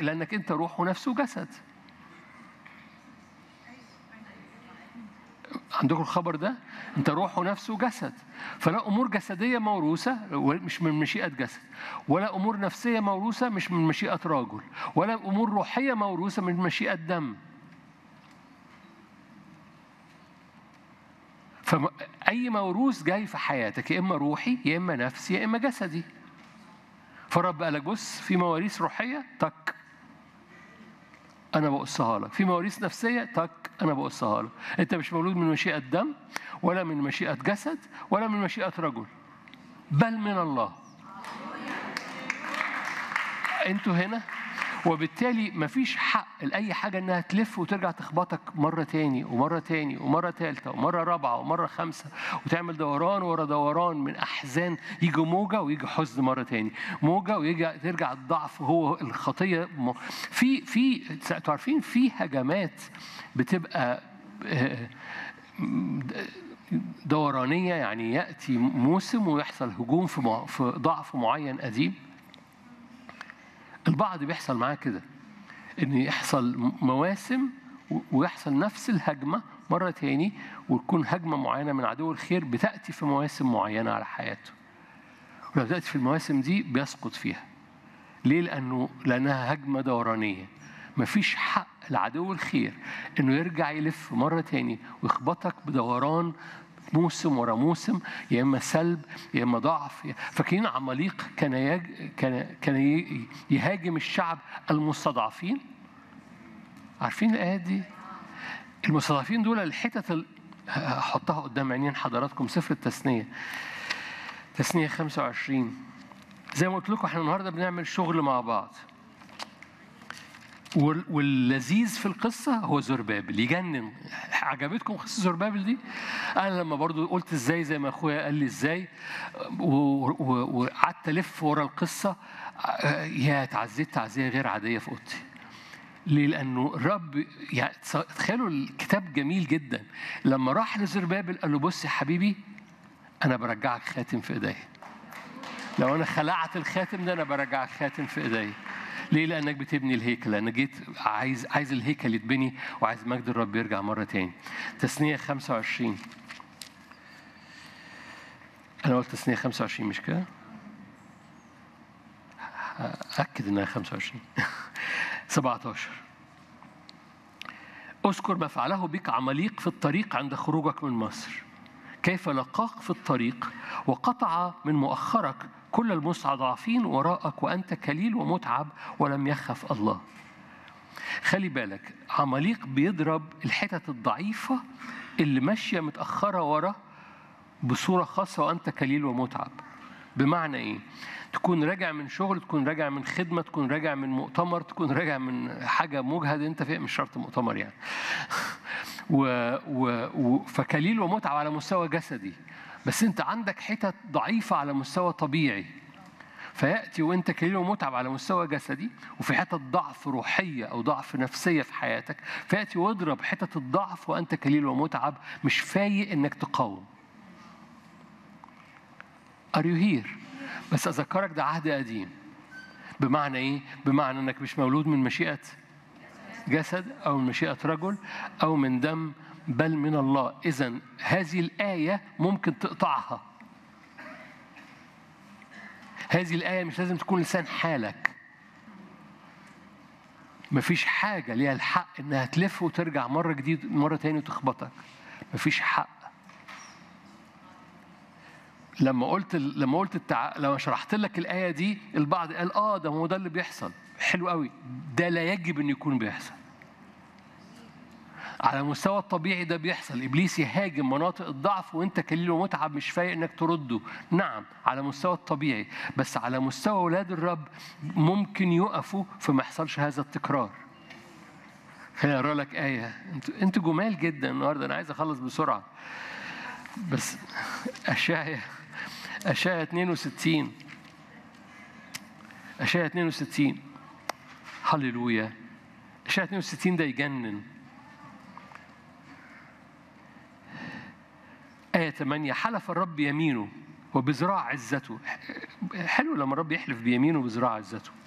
لانك انت روح ونفس وجسد عندكم الخبر ده انت روح ونفس وجسد فلا امور جسديه موروثه مش من مشيئه جسد ولا امور نفسيه موروثه مش من مشيئه رجل ولا امور روحيه موروثه من مشيئه دم فأي موروث جاي في حياتك يا إما روحي يا إما نفسي يا إما جسدي فالرب قال لك بص في مواريث روحية تك أنا بقصها لك في مواريث نفسية تك أنا بقصها لك أنت مش مولود من مشيئة دم ولا من مشيئة جسد ولا من مشيئة رجل بل من الله أنتوا هنا وبالتالي مفيش حق لأي حاجة إنها تلف وترجع تخبطك مرة تاني ومرة تاني ومرة تالتة ومرة رابعة ومرة خامسة وتعمل دوران ورا دوران من أحزان يجي موجة ويجي حزن مرة تاني موجة ويجي ترجع الضعف هو الخطية م- في في انتوا عارفين في هجمات بتبقى آه، دورانية يعني يأتي موسم ويحصل هجوم في مع- في ضعف معين قديم البعض بيحصل معاه كده ان يحصل مواسم و- ويحصل نفس الهجمه مره تاني وتكون هجمه معينه من عدو الخير بتاتي في مواسم معينه على حياته ولما تاتي في المواسم دي بيسقط فيها ليه لانه لانها هجمه دورانيه مفيش حق لعدو الخير انه يرجع يلف مره تاني ويخبطك بدوران موسم ورا موسم يا اما سلب يا اما ضعف فاكرين عماليق كان يج... كان كان ي- يهاجم الشعب المستضعفين عارفين الايات دي المستضعفين دول الحتت ال... هحطها قدام عينين حضراتكم سفر التثنيه تثنيه 25 زي ما قلت لكم احنا النهارده بنعمل شغل مع بعض وال- واللذيذ في القصة هو زربابل يجنن عجبتكم قصة زربابل دي؟ أنا لما برضو قلت إزاي زي ما أخويا قال لي إزاي و- و- وقعدت ألف ورا القصة آه، يا اتعزيت تعزية غير عادية في أوضتي ليه؟ لأنه الرب يعني تخيلوا الكتاب جميل جدا لما راح لزربابل قال له بص يا حبيبي أنا برجعك خاتم في إيديا لو انا خلعت الخاتم ده انا برجع خاتم في ايديا ليه لانك بتبني الهيكل انا جيت عايز عايز الهيكل يتبني وعايز مجد الرب يرجع مره تاني تثنيه 25 انا قلت تثنيه 25 مش كده اكد انها 25 17 اذكر ما فعله بك عماليق في الطريق عند خروجك من مصر كيف لقاك في الطريق وقطع من مؤخرك كل المستضعفين وراءك وأنت كليل ومتعب ولم يخف الله خلي بالك عماليق بيضرب الحتت الضعيفة اللي ماشية متأخرة ورا بصورة خاصة وأنت كليل ومتعب بمعنى إيه؟ تكون راجع من شغل تكون راجع من خدمة تكون راجع من مؤتمر تكون راجع من حاجة مجهد أنت فيها مش شرط مؤتمر يعني و و و فكليل ومتعب على مستوى جسدي بس أنت عندك حتت ضعيفة على مستوى طبيعي فيأتي وأنت كليل ومتعب على مستوى جسدي وفي حتت ضعف روحية أو ضعف نفسية في حياتك فيأتي واضرب حتت الضعف وأنت كليل ومتعب مش فايق إنك تقاوم Are you here؟ بس أذكرك ده عهد قديم بمعنى إيه؟ بمعنى إنك مش مولود من مشيئة جسد أو من مشيئة رجل أو من دم بل من الله إذا هذه الآية ممكن تقطعها هذه الآية مش لازم تكون لسان حالك مفيش حاجة ليها الحق إنها تلف وترجع مرة جديد مرة تاني وتخبطك مفيش حق لما قلت لما قلت التع... لما شرحت لك الآية دي البعض قال آه ده هو ده اللي بيحصل حلو قوي ده لا يجب إن يكون بيحصل على المستوى الطبيعي ده بيحصل ابليس يهاجم مناطق الضعف وانت كليل ومتعب مش فايق انك ترده نعم على المستوى الطبيعي بس على مستوى اولاد الرب ممكن يقفوا فما يحصلش هذا التكرار خليني اقرا لك ايه انتوا انتوا جمال جدا النهارده انا عايز اخلص بسرعه بس اشعيا اشعيا 62 اشعيا 62 هللويا اشعيا 62 ده يجنن آية 8 حلف الرب يمينه وبذراع عزته حلو لما الرب يحلف بيمينه وبذراع عزته